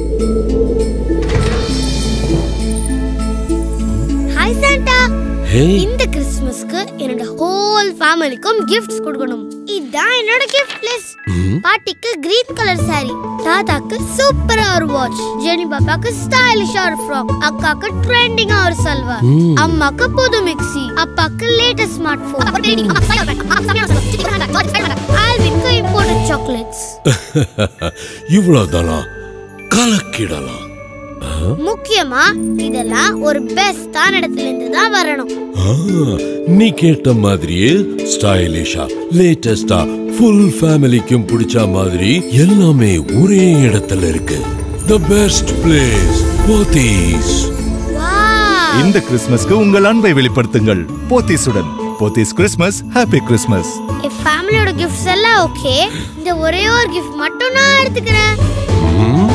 hi Santa ஹே இந்த கிறிஸ்மஸ்க்கு என்னோட ஹோல் ஃபேமிலிக்கும் கிஃப்ட்ஸ் கொடுக்கணும் இதான் என்னோட கிஃப்ட் லிஸ்ட் பாட்டிக்கு கிரீன் கலர் saree தாத்தாக்கு சூப்பரா ஒரு வாட்ச் ஜெனி பாப்பாக்கு ஸ்டைலிஷா ஒரு ஃப்ராக் அக்காக்கு ட்ரெண்டிங்கா ஒரு சல்வார் அம்மாக்கு புது மிக்ஸி அப்பாக்கு லேட்டஸ்ட் ஸ்மார்ட் போன் ஆல்வின்க்கு இம்போர்ட்டட் சாக்லேட்ஸ் இவ்வளவுதானா கலக்கிடலாம் முக்கியமா இதெல்லாம் ஒரு பெஸ்டான இடத்துல இருந்து தான் வரணும் ஆ, நீ கேட்ட மாதிரியே ஸ்டைலிஷா லேட்டஸ்டா ஃபுல் ஃபேமிலிக்கும் பிடிச்ச மாதிரி எல்லாமே ஒரே இடத்துல இருக்கு the best place Pothys wow இந்த கிறிஸ்மஸ்க்கு உங்கள் அன்பை வெளிப்படுத்துங்கள் போத்தீஸுடன் போத்தீஸ் கிறிஸ்மஸ் ஹாப்பி கிறிஸ்மஸ் என் ஃபேமிலியோட கிஃப்ட்ஸ் எல்லாம் ஓகே இந்த ஒரே ஒரு கிஃப்ட் மட்டும் நான் எடுத்துக்கிறேன் ம்,